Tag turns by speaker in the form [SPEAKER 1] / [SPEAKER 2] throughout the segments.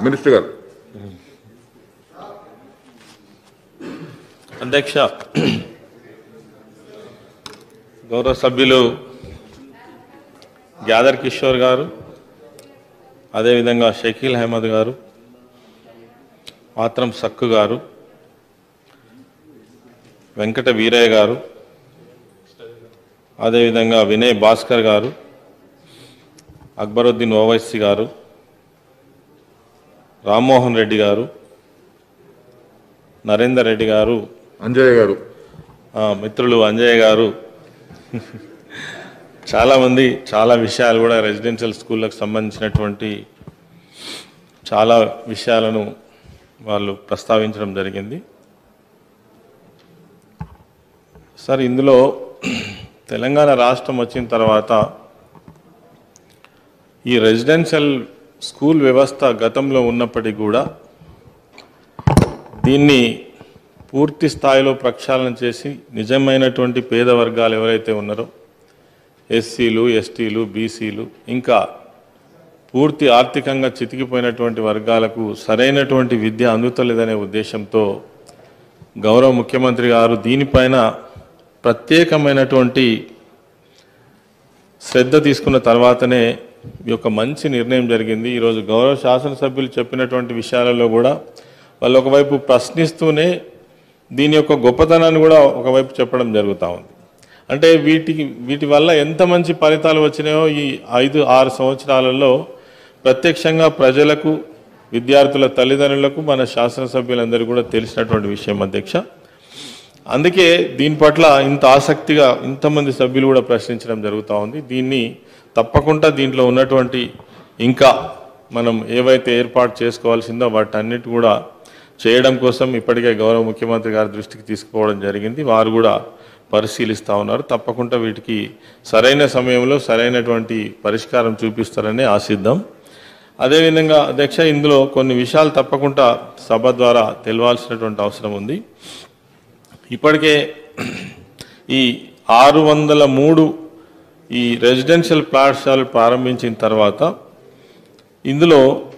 [SPEAKER 1] Minister గారు
[SPEAKER 2] అధ్యక్ష గౌరవ సభ్యులు గ్యాదర్ కిషోర్ గారు అదేవిధంగా షకీల్ అహ్మద్ గారు ఆత్రం సక్కు గారు వెంకట వీరయ్య గారు అదేవిధంగా వినయ్ భాస్కర్ గారు అక్బరుద్దీన్ ఓవైసీ గారు రామ్మోహన్ రెడ్డి గారు నరేందర్ రెడ్డి గారు
[SPEAKER 1] అంజయ్య గారు
[SPEAKER 2] ఆ, మిత్రులు అంజయ్య గారు చాలామంది చాలా విషయాలు కూడా రెసిడెన్షియల్ స్కూళ్ళకు సంబంధించినటువంటి చాలా విషయాలను వాళ్ళు ప్రస్తావించడం జరిగింది సార్ ఇందులో తెలంగాణ రాష్ట్రం వచ్చిన తర్వాత ఈ రెసిడెన్షియల్ స్కూల్ వ్యవస్థ గతంలో ఉన్నప్పటికీ కూడా దీన్ని పూర్తి స్థాయిలో ప్రక్షాళన చేసి నిజమైనటువంటి పేద వర్గాలు ఎవరైతే ఉన్నారో ఎస్సీలు ఎస్టీలు బీసీలు ఇంకా పూర్తి ఆర్థికంగా చితికిపోయినటువంటి వర్గాలకు సరైనటువంటి విద్య అందుతలేదనే ఉద్దేశంతో గౌరవ ముఖ్యమంత్రి గారు దీనిపైన ప్రత్యేకమైనటువంటి శ్రద్ధ తీసుకున్న తర్వాతనే ఈ యొక్క మంచి నిర్ణయం జరిగింది ఈరోజు గౌరవ శాసనసభ్యులు చెప్పినటువంటి విషయాలలో కూడా వాళ్ళు ఒకవైపు ప్రశ్నిస్తూనే దీని యొక్క గొప్పతనాన్ని కూడా ఒకవైపు చెప్పడం జరుగుతూ ఉంది అంటే వీటికి వీటి వల్ల ఎంత మంచి ఫలితాలు వచ్చినాయో ఈ ఐదు ఆరు సంవత్సరాలలో ప్రత్యక్షంగా ప్రజలకు విద్యార్థుల తల్లిదండ్రులకు మన శాసనసభ్యులందరూ కూడా తెలిసినటువంటి విషయం అధ్యక్ష అందుకే దీని పట్ల ఇంత ఆసక్తిగా ఇంతమంది సభ్యులు కూడా ప్రశ్నించడం జరుగుతూ ఉంది దీన్ని తప్పకుండా దీంట్లో ఉన్నటువంటి ఇంకా మనం ఏవైతే ఏర్పాటు చేసుకోవాల్సిందో వాటన్నిటి కూడా చేయడం కోసం ఇప్పటికే గౌరవ ముఖ్యమంత్రి గారి దృష్టికి తీసుకుపోవడం జరిగింది వారు కూడా పరిశీలిస్తూ ఉన్నారు తప్పకుండా వీటికి సరైన సమయంలో సరైనటువంటి పరిష్కారం చూపిస్తారని ఆశిద్దాం అదేవిధంగా అధ్యక్ష ఇందులో కొన్ని విషయాలు తప్పకుండా సభ ద్వారా తెలవాల్సినటువంటి అవసరం ఉంది ఇప్పటికే ఈ ఆరు వందల మూడు ఈ రెసిడెన్షియల్ పాఠశాలలు ప్రారంభించిన తర్వాత ఇందులో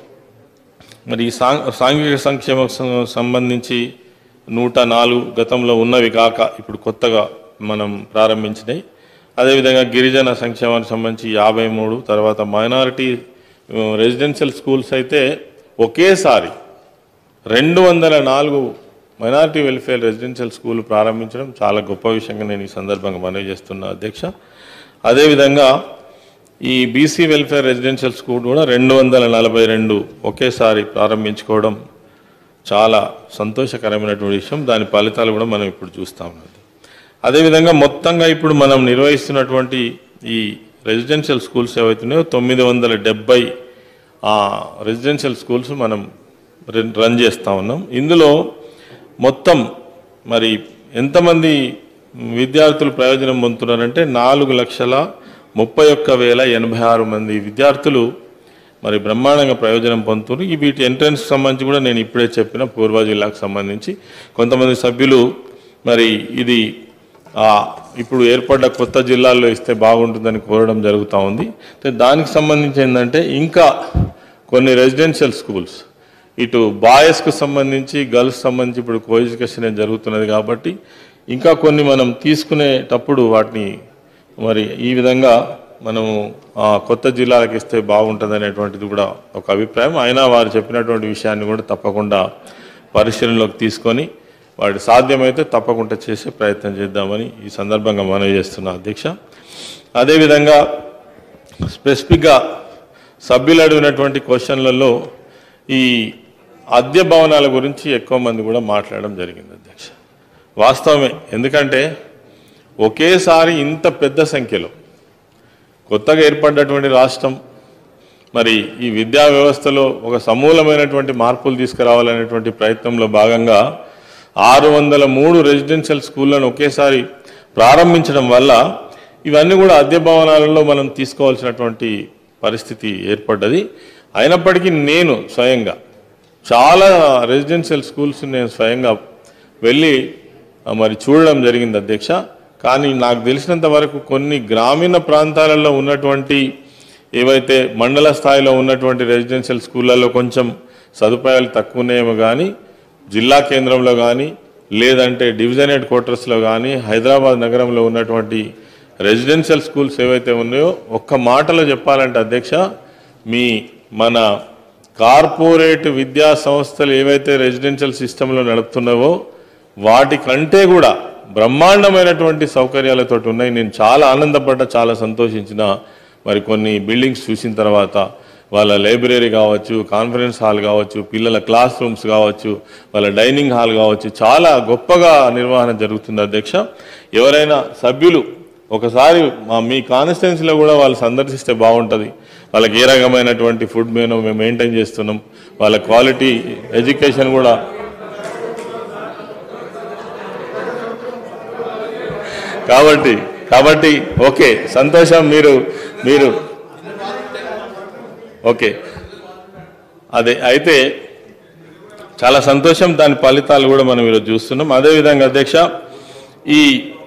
[SPEAKER 2] మరి ఈ సాం సాంఘిక సంక్షేమ సం- సంబంధించి నూట నాలుగు గతంలో ఉన్నవి కాక ఇప్పుడు కొత్తగా మనం ప్రారంభించినాయి అదేవిధంగా గిరిజన సంక్షేమానికి సంబంధించి యాభై మూడు తర్వాత మైనారిటీ రెసిడెన్షియల్ స్కూల్స్ అయితే ఒకేసారి రెండు వందల నాలుగు మైనారిటీ వెల్ఫేర్ రెసిడెన్షియల్ స్కూల్ ప్రారంభించడం చాలా గొప్ప విషయంగా నేను ఈ సందర్భంగా మనవి చేస్తున్నా అధ్యక్ష అదేవిధంగా ఈ బీసీ వెల్ఫేర్ రెసిడెన్షియల్ స్కూల్ కూడా రెండు వందల నలభై రెండు ఒకేసారి ప్రారంభించుకోవడం చాలా సంతోషకరమైనటువంటి విషయం దాని ఫలితాలు కూడా మనం ఇప్పుడు చూస్తా ఉన్నది అదేవిధంగా మొత్తంగా ఇప్పుడు మనం నిర్వహిస్తున్నటువంటి ఈ రెసిడెన్షియల్ స్కూల్స్ ఏవైతున్నాయో తొమ్మిది వందల డెబ్బై రెసిడెన్షియల్ స్కూల్స్ మనం రన్ రన్ చేస్తూ ఉన్నాం ఇందులో మొత్తం మరి ఎంతమంది విద్యార్థులు ప్రయోజనం పొందుతున్నారంటే నాలుగు లక్షల ముప్పై ఒక్క వేల ఎనభై ఆరు మంది విద్యార్థులు మరి బ్రహ్మాండంగా ప్రయోజనం పొందుతున్నారు ఈ వీటి ఎంట్రన్స్ సంబంధించి కూడా నేను ఇప్పుడే చెప్పిన పూర్వ జిల్లాకు సంబంధించి కొంతమంది సభ్యులు మరి ఇది ఆ, ఇప్పుడు ఏర్పడ్డ కొత్త జిల్లాల్లో ఇస్తే బాగుంటుందని కోరడం జరుగుతూ ఉంది అయితే దానికి సంబంధించి ఏంటంటే ఇంకా కొన్ని రెసిడెన్షియల్ స్కూల్స్ ఇటు బాయ్స్కు సంబంధించి గర్ల్స్ సంబంధించి ఇప్పుడు కో ఎడ్యుకేషన్ జరుగుతున్నది కాబట్టి ఇంకా కొన్ని మనం తీసుకునేటప్పుడు వాటిని మరి ఈ విధంగా మనము ఆ, కొత్త జిల్లాలకు ఇస్తే బాగుంటుంది అనేటువంటిది కూడా ఒక అభిప్రాయం అయినా వారు చెప్పినటువంటి విషయాన్ని కూడా తప్పకుండా పరిశీలనలోకి తీసుకొని వాటి సాధ్యమైతే తప్పకుండా చేసే ప్రయత్నం చేద్దామని ఈ సందర్భంగా మనవి చేస్తున్నా అధ్యక్ష అదేవిధంగా స్పెసిఫిక్గా సభ్యులు అడిగినటువంటి క్వశ్చన్లలో ఈ అద్దె భవనాల గురించి ఎక్కువ మంది కూడా మాట్లాడడం జరిగింది అధ్యక్ష వాస్తవమే ఎందుకంటే ఒకేసారి ఇంత పెద్ద సంఖ్యలో కొత్తగా ఏర్పడ్డటువంటి రాష్ట్రం మరి ఈ విద్యా వ్యవస్థలో ఒక సమూలమైనటువంటి మార్పులు తీసుకురావాలనేటువంటి ప్రయత్నంలో భాగంగా ఆరు వందల మూడు రెసిడెన్షియల్ స్కూళ్ళను ఒకేసారి ప్రారంభించడం వల్ల ఇవన్నీ కూడా అద్దె భవనాలలో మనం తీసుకోవాల్సినటువంటి పరిస్థితి ఏర్పడ్డది అయినప్పటికీ నేను స్వయంగా చాలా రెసిడెన్షియల్ స్కూల్స్ నేను స్వయంగా వెళ్ళి ఆ, మరి చూడడం జరిగింది అధ్యక్ష కానీ నాకు తెలిసినంత వరకు కొన్ని గ్రామీణ ప్రాంతాలలో ఉన్నటువంటి ఏవైతే మండల స్థాయిలో ఉన్నటువంటి రెసిడెన్షియల్ స్కూళ్ళలో కొంచెం సదుపాయాలు తక్కువ ఉన్నాయేమో కానీ జిల్లా కేంద్రంలో కానీ లేదంటే డివిజన్ హెడ్ క్వార్టర్స్లో కానీ హైదరాబాద్ నగరంలో ఉన్నటువంటి రెసిడెన్షియల్ స్కూల్స్ ఏవైతే ఉన్నాయో ఒక్క మాటలో చెప్పాలంటే అధ్యక్ష మీ మన కార్పొరేట్ విద్యా సంస్థలు ఏవైతే రెసిడెన్షియల్ సిస్టంలో నడుపుతున్నావో వాటికంటే కూడా బ్రహ్మాండమైనటువంటి సౌకర్యాలతో ఉన్నాయి నేను చాలా ఆనందపడ్డా చాలా సంతోషించిన మరి కొన్ని బిల్డింగ్స్ చూసిన తర్వాత వాళ్ళ లైబ్రరీ కావచ్చు కాన్ఫరెన్స్ హాల్ కావచ్చు పిల్లల క్లాస్ రూమ్స్ కావచ్చు వాళ్ళ డైనింగ్ హాల్ కావచ్చు చాలా గొప్పగా నిర్వహణ జరుగుతుంది అధ్యక్ష ఎవరైనా సభ్యులు ఒకసారి మా మీ కాన్స్టిట్యున్సీలో కూడా వాళ్ళు సందర్శిస్తే బాగుంటుంది వాళ్ళకి ఏ రకమైనటువంటి ఫుడ్ మెనూ మేము మెయింటైన్ చేస్తున్నాం వాళ్ళ క్వాలిటీ ఎడ్యుకేషన్ కూడా కాబట్టి కాబట్టి ఓకే సంతోషం మీరు మీరు ఓకే అదే అయితే చాలా సంతోషం దాని ఫలితాలు కూడా మనం ఈరోజు చూస్తున్నాం అదేవిధంగా అధ్యక్ష ఈ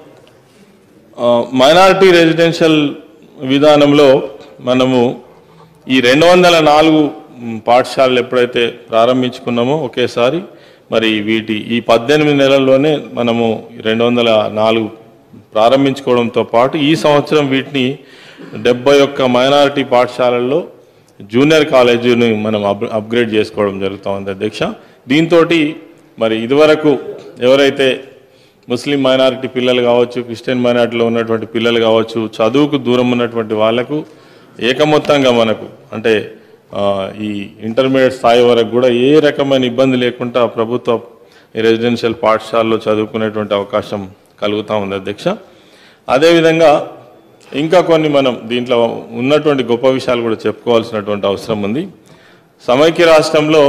[SPEAKER 2] మైనారిటీ రెసిడెన్షియల్ విధానంలో మనము ఈ రెండు వందల నాలుగు మ్, పాఠశాలలు ఎప్పుడైతే ప్రారంభించుకున్నామో ఒకేసారి మరి వీటి ఈ పద్దెనిమిది నెలల్లోనే మనము రెండు వందల నాలుగు ప్రారంభించుకోవడంతో పాటు ఈ సంవత్సరం వీటిని డెబ్బై ఒక్క మైనారిటీ పాఠశాలల్లో జూనియర్ కాలేజీని మనం అప్ అప్గ్రేడ్ చేసుకోవడం జరుగుతూ ఉంది అధ్యక్ష దీంతో మరి ఇదివరకు ఎవరైతే ముస్లిం మైనారిటీ పిల్లలు కావచ్చు క్రిస్టియన్ మైనారిటీలో ఉన్నటువంటి పిల్లలు కావచ్చు చదువుకు దూరం ఉన్నటువంటి వాళ్లకు ఏకమొత్తంగా మనకు అంటే ఆ, ఈ ఇంటర్మీడియట్ స్థాయి వరకు కూడా ఏ రకమైన ఇబ్బంది లేకుండా ప్రభుత్వ ఈ రెసిడెన్షియల్ పాఠశాలలో చదువుకునేటువంటి అవకాశం కలుగుతూ ఉంది అధ్యక్ష అదేవిధంగా ఇంకా కొన్ని మనం దీంట్లో ఉన్నటువంటి గొప్ప విషయాలు కూడా చెప్పుకోవాల్సినటువంటి అవసరం ఉంది సమైక్య రాష్ట్రంలో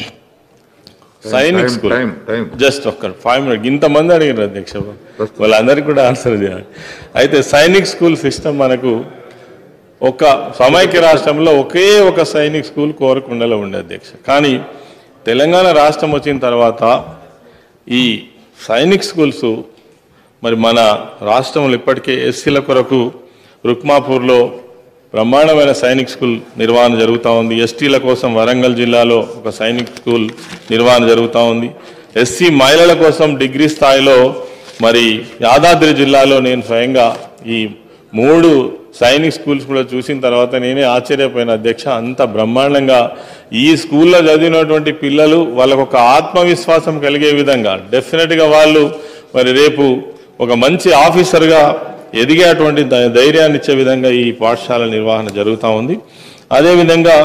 [SPEAKER 2] Sainik
[SPEAKER 1] time
[SPEAKER 2] school
[SPEAKER 1] time time
[SPEAKER 2] just ఒక్క ఫైవ్ మినిట్ ఇంతమంది అడిగారు అధ్యక్ష వాళ్ళందరికీ కూడా ఆన్సర్ చేయాలి అయితే సైనిక్ స్కూల్ సిస్టమ్ మనకు ఒక సమైక్య రాష్ట్రంలో ఒకే ఒక సైనిక్ స్కూల్ కోరకుండలో ఉండే అధ్యక్ష కానీ తెలంగాణ రాష్ట్రం వచ్చిన తర్వాత ఈ సైనిక్ స్కూల్స్ మరి మన రాష్ట్రంలో ఇప్పటికే ఎస్సీల కొరకు రుక్మాపూర్లో బ్రహ్మాండమైన సైనిక్ స్కూల్ నిర్వహణ జరుగుతూ ఉంది ఎస్టీల కోసం వరంగల్ జిల్లాలో ఒక సైనిక్ స్కూల్ నిర్వహణ జరుగుతూ ఉంది ఎస్సీ మహిళల కోసం డిగ్రీ స్థాయిలో మరి యాదాద్రి జిల్లాలో నేను స్వయంగా ఈ మూడు సైనిక్ స్కూల్స్ కూడా చూసిన తర్వాత నేనే ఆశ్చర్యపోయిన అధ్యక్ష అంత బ్రహ్మాండంగా ఈ స్కూల్లో చదివినటువంటి పిల్లలు వాళ్ళకు ఒక ఆత్మవిశ్వాసం కలిగే విధంగా డెఫినెట్గా వాళ్ళు మరి రేపు ఒక మంచి ఆఫీసర్గా ఎదిగేటువంటి ధై- ధైర్యాన్ని ఇచ్చే విధంగా ఈ పాఠశాల నిర్వహణ జరుగుతూ ఉంది అదేవిధంగా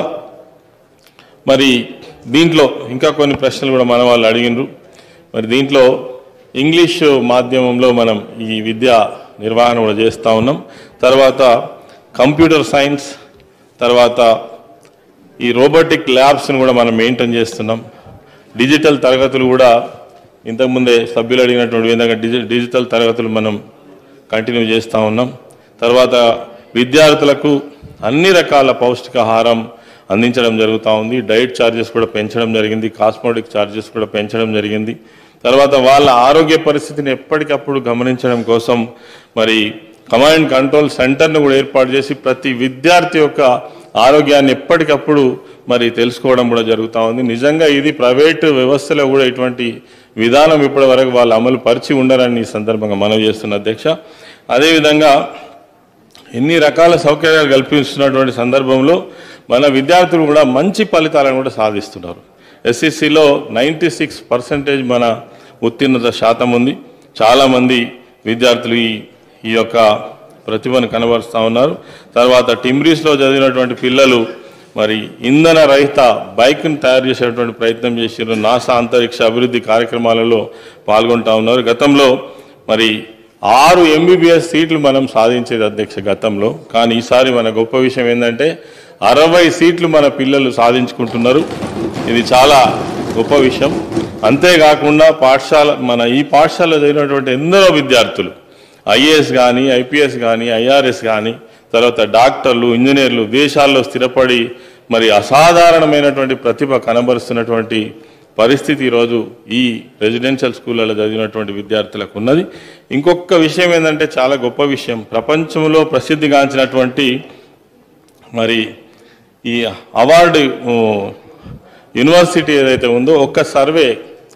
[SPEAKER 2] మరి దీంట్లో ఇంకా కొన్ని ప్రశ్నలు కూడా మన వాళ్ళు అడిగినారు మరి దీంట్లో ఇంగ్లీష్ మాధ్యమంలో మనం ఈ విద్య నిర్వహణ కూడా చేస్తూ ఉన్నాం తర్వాత కంప్యూటర్ సైన్స్ తర్వాత ఈ రోబోటిక్ ల్యాబ్స్ని కూడా మనం మెయింటైన్ చేస్తున్నాం డిజిటల్ తరగతులు కూడా ఇంతకుముందే సభ్యులు అడిగినటువంటి విధంగా డిజి డిజిటల్ తరగతులు మనం కంటిన్యూ చేస్తూ ఉన్నాం తర్వాత విద్యార్థులకు అన్ని రకాల పౌష్టికాహారం అందించడం జరుగుతూ ఉంది డైట్ ఛార్జెస్ కూడా పెంచడం జరిగింది కాస్మోటిక్ ఛార్జెస్ కూడా పెంచడం జరిగింది తర్వాత వాళ్ళ ఆరోగ్య పరిస్థితిని ఎప్పటికప్పుడు గమనించడం కోసం మరి కమాండ్ కంట్రోల్ సెంటర్ను కూడా ఏర్పాటు చేసి ప్రతి విద్యార్థి యొక్క ఆరోగ్యాన్ని ఎప్పటికప్పుడు మరి తెలుసుకోవడం కూడా జరుగుతూ ఉంది నిజంగా ఇది ప్రైవేటు వ్యవస్థలో కూడా ఇటువంటి విధానం ఇప్పటి వరకు వాళ్ళు అమలు పరిచి ఉండరని ఈ సందర్భంగా మనవి చేస్తున్న అధ్యక్ష అదేవిధంగా ఎన్ని రకాల సౌకర్యాలు కల్పిస్తున్నటువంటి సందర్భంలో మన విద్యార్థులు కూడా మంచి ఫలితాలను కూడా సాధిస్తున్నారు ఎస్ఎస్సిలో నైంటీ సిక్స్ పర్సెంటేజ్ మన ఉత్తీర్ణత శాతం ఉంది చాలామంది విద్యార్థులు ఈ ఈ యొక్క ప్రతిభను కనబరుస్తూ ఉన్నారు తర్వాత టిమ్రీస్లో చదివినటువంటి పిల్లలు మరి ఇంధన రహిత బైక్ను తయారు చేసేటువంటి ప్రయత్నం చేసారు నాసా అంతరిక్ష అభివృద్ధి కార్యక్రమాలలో పాల్గొంటా ఉన్నారు గతంలో మరి ఆరు ఎంబీబీఎస్ సీట్లు మనం సాధించేది అధ్యక్ష గతంలో కానీ ఈసారి మన గొప్ప విషయం ఏంటంటే అరవై సీట్లు మన పిల్లలు సాధించుకుంటున్నారు ఇది చాలా గొప్ప విషయం అంతేకాకుండా పాఠశాల మన ఈ పాఠశాలలో చదివినటువంటి ఎందరో విద్యార్థులు ఐఏఎస్ కానీ ఐపీఎస్ కానీ ఐఆర్ఎస్ కానీ తర్వాత డాక్టర్లు ఇంజనీర్లు దేశాల్లో స్థిరపడి మరి అసాధారణమైనటువంటి ప్రతిభ కనబరుస్తున్నటువంటి పరిస్థితి ఈరోజు ఈ రెసిడెన్షియల్ స్కూళ్ళలో చదివినటువంటి విద్యార్థులకు ఉన్నది ఇంకొక విషయం ఏంటంటే చాలా గొప్ప విషయం ప్రపంచంలో ప్రసిద్ధిగాంచినటువంటి మరి ఈ అవార్డు ఊ, యూనివర్సిటీ ఏదైతే ఉందో ఒక్క సర్వే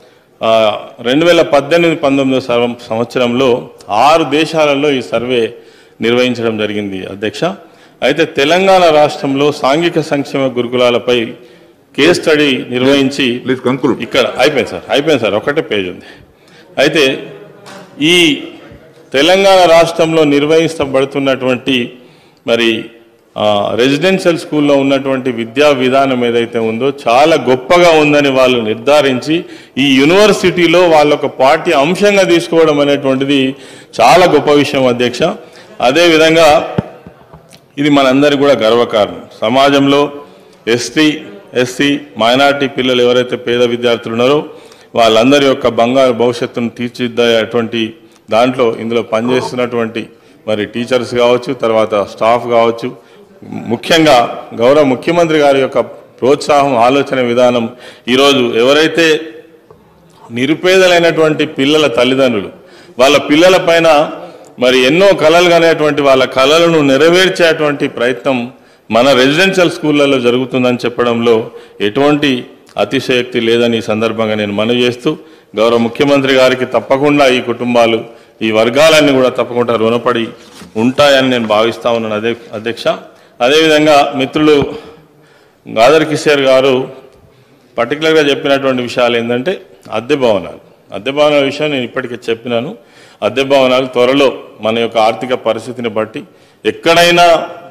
[SPEAKER 2] రెండు వేల పద్దెనిమిది పంతొమ్మిది సంవ- సంవత్సరంలో ఆరు దేశాలలో ఈ సర్వే నిర్వహించడం జరిగింది అధ్యక్ష అయితే తెలంగాణ రాష్ట్రంలో సాంఘిక సంక్షేమ గురుకులాలపై కేస్ స్టడీ నిర్వహించి
[SPEAKER 1] ప్లీజ్ కంక్లూడ్
[SPEAKER 2] ఇక్కడ అయిపోయింది సార్ అయిపోయింది సార్ ఒకటే పేజ్ ఉంది అయితే ఈ తెలంగాణ రాష్ట్రంలో నిర్వహించబడుతున్నటువంటి మరి ఆ, రెసిడెన్షియల్ స్కూల్లో ఉన్నటువంటి విద్యా విధానం ఏదైతే ఉందో చాలా గొప్పగా ఉందని వాళ్ళు నిర్ధారించి ఈ యూనివర్సిటీలో వాళ్ళ ఒక పార్టీ అంశంగా తీసుకోవడం అనేటువంటిది చాలా గొప్ప విషయం అధ్యక్ష అదేవిధంగా ఇది మనందరి కూడా గర్వకారణం సమాజంలో ఎస్టీ ఎస్సీ మైనార్టీ పిల్లలు ఎవరైతే పేద విద్యార్థులు ఉన్నారో వాళ్ళందరి యొక్క బంగారు భవిష్యత్తును తీర్చిదిద్దేటువంటి దాంట్లో ఇందులో పనిచేస్తున్నటువంటి మరి టీచర్స్ కావచ్చు తర్వాత స్టాఫ్ కావచ్చు ముఖ్యంగా గౌరవ ముఖ్యమంత్రి గారి యొక్క ప్రోత్సాహం ఆలోచన విధానం ఈరోజు ఎవరైతే నిరుపేదలైనటువంటి పిల్లల తల్లిదండ్రులు వాళ్ళ పిల్లల పైన మరి ఎన్నో కళలు కనేటువంటి వాళ్ళ కళలను నెరవేర్చేటువంటి ప్రయత్నం మన రెసిడెన్షియల్ స్కూళ్ళలో జరుగుతుందని చెప్పడంలో ఎటువంటి అతిశయోక్తి లేదని ఈ సందర్భంగా నేను మనవి చేస్తూ గౌరవ ముఖ్యమంత్రి గారికి తప్పకుండా ఈ కుటుంబాలు ఈ వర్గాలన్నీ కూడా తప్పకుండా రుణపడి ఉంటాయని నేను భావిస్తా ఉన్నాను అదే అధ్యక్ష అదేవిధంగా మిత్రులు గాదర్ కిషోర్ గారు పర్టికులర్గా చెప్పినటువంటి విషయాలు ఏంటంటే అద్దె భవనాలు అద్దె భవనాల విషయం నేను ఇప్పటికే చెప్పినాను అద్దె భవనాలు త్వరలో మన యొక్క ఆర్థిక పరిస్థితిని బట్టి ఎక్కడైనా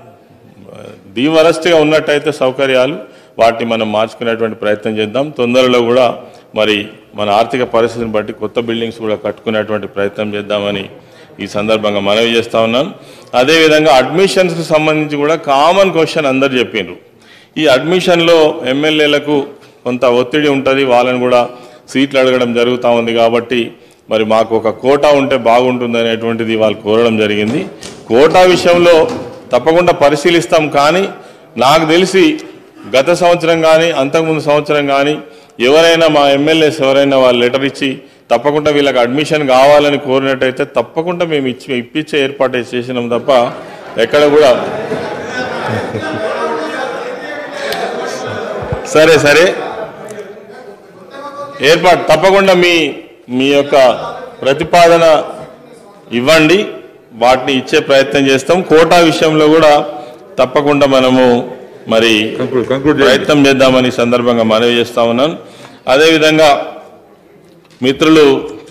[SPEAKER 2] దీవరస్ట్గా ఉన్నట్టయితే సౌకర్యాలు వాటిని మనం మార్చుకునేటువంటి ప్రయత్నం చేద్దాం తొందరలో కూడా మరి మన ఆర్థిక పరిస్థితిని బట్టి కొత్త బిల్డింగ్స్ కూడా కట్టుకునేటువంటి ప్రయత్నం చేద్దామని ఈ సందర్భంగా మనవి చేస్తా ఉన్నాను అదేవిధంగా అడ్మిషన్స్కి సంబంధించి కూడా కామన్ క్వశ్చన్ అందరు చెప్పిండ్రు ఈ అడ్మిషన్లో ఎమ్మెల్యేలకు కొంత ఒత్తిడి ఉంటుంది వాళ్ళని కూడా సీట్లు అడగడం జరుగుతూ ఉంది కాబట్టి మరి మాకు ఒక కోటా ఉంటే బాగుంటుంది అనేటువంటిది వాళ్ళు కోరడం జరిగింది కోటా విషయంలో తప్పకుండా పరిశీలిస్తాం కానీ నాకు తెలిసి గత సంవత్సరం కానీ అంతకుముందు సంవత్సరం కానీ ఎవరైనా మా ఎమ్మెల్యేస్ ఎవరైనా వాళ్ళు లెటర్ ఇచ్చి తప్పకుండా వీళ్ళకి అడ్మిషన్ కావాలని కోరినట్టయితే తప్పకుండా మేము ఇచ్చి ఇప్పించే ఏర్పాటు చేసినాం తప్ప ఎక్కడ కూడా సరే సరే ఏర్పాటు తప్పకుండా మీ మీ యొక్క ప్రతిపాదన ఇవ్వండి వాటిని ఇచ్చే ప్రయత్నం చేస్తాం కోటా విషయంలో కూడా తప్పకుండా మనము మరి
[SPEAKER 1] కంక్లూడ్ కంక్లూడ్ చేయండి
[SPEAKER 2] ప్రయత్నం చేద్దామని ఈ సందర్భంగా మనవి చేస్తా ఉన్నాను అదేవిధంగా మిత్రులు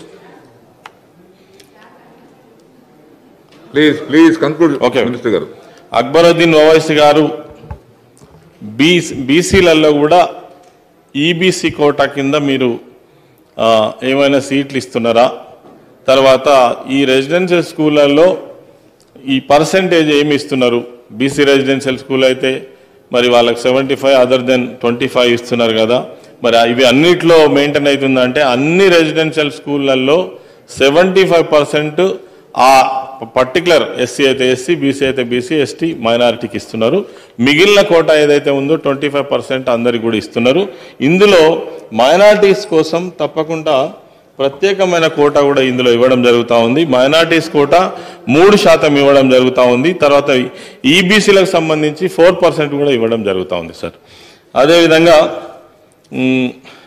[SPEAKER 1] please please conclude
[SPEAKER 2] Okay.
[SPEAKER 1] Minister గారు
[SPEAKER 2] అక్బరుద్దీన్ ఓవైసీ గారు బీ బీసీలలో కూడా ఈబీసీ కోటా కింద మీరు ఆ, ఏమైనా సీట్లు ఇస్తున్నారా తర్వాత ఈ రెసిడెన్షియల్ స్కూళ్ళల్లో ఈ పర్సంటేజ్ ఏమి ఇస్తున్నారు బీసీ రెసిడెన్షియల్ స్కూల్ అయితే మరి వాళ్ళకి seventy five other than twenty five ఇస్తున్నారు కదా మరి ఇవి అన్నిట్లో మెయింటైన్ అవుతుందంటే అన్ని రెసిడెన్షియల్ స్కూళ్ళల్లో సెవెంటీ ఫైవ్ పర్సెంట్ ఆ పర్టికులర్ ఎస్సీ అయితే ఎస్సీ బీసీ అయితే బీసీ ఎస్టీ మైనారిటీకి ఇస్తున్నారు మిగిలిన కోట ఏదైతే ఉందో ట్వంటీ ఫైవ్ పర్సెంట్ అందరికి కూడా ఇస్తున్నారు ఇందులో మైనారిటీస్ కోసం తప్పకుండా ప్రత్యేకమైన కోట కూడా ఇందులో ఇవ్వడం జరుగుతూ ఉంది మైనార్టీస్ కోట మూడు శాతం ఇవ్వడం జరుగుతూ ఉంది తర్వాత ఈబీసీలకు సంబంధించి ఫోర్ పర్సెంట్ కూడా ఇవ్వడం జరుగుతూ ఉంది సార్ అదేవిధంగా మ్,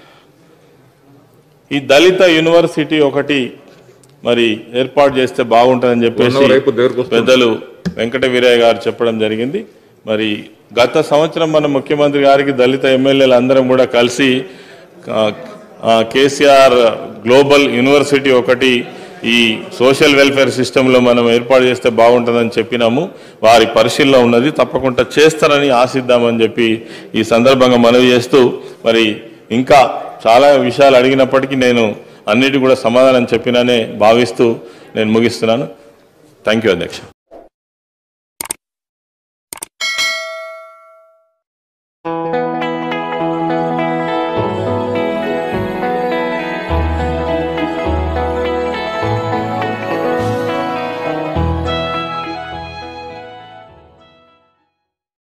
[SPEAKER 2] ఈ దళిత యూనివర్సిటీ ఒకటి మరి ఏర్పాటు చేస్తే బాగుంటుందని చెప్పేసి
[SPEAKER 1] One hour అయిపోతే దగ్గరకు వస్తుంది.
[SPEAKER 2] పెద్దలు వెంకట వీరయ్య గారు చెప్పడం జరిగింది మరి గత సంవత్సరం మన ముఖ్యమంత్రి గారికి దళిత ఎమ్మెల్యేలు అందరం కూడా కలిసి ఆ, ఆ, కేసీఆర్ గ్లోబల్ యూనివర్సిటీ ఒకటి ఈ సోషల్ వెల్ఫేర్ సిస్టంలో మనం ఏర్పాటు చేస్తే బాగుంటుందని చెప్పినాము వారి పరిశీలన ఉన్నది తప్పకుండా చేస్తారని ఆశిద్దామని చెప్పి ఈ సందర్భంగా మనవి చేస్తూ మరి ఇంకా చాలా విషయాలు అడిగినప్పటికీ నేను అన్నిటి కూడా సమాధానం చెప్పిననే భావిస్తూ నేను ముగిస్తున్నాను థ్యాంక్ యూ అధ్యక్ష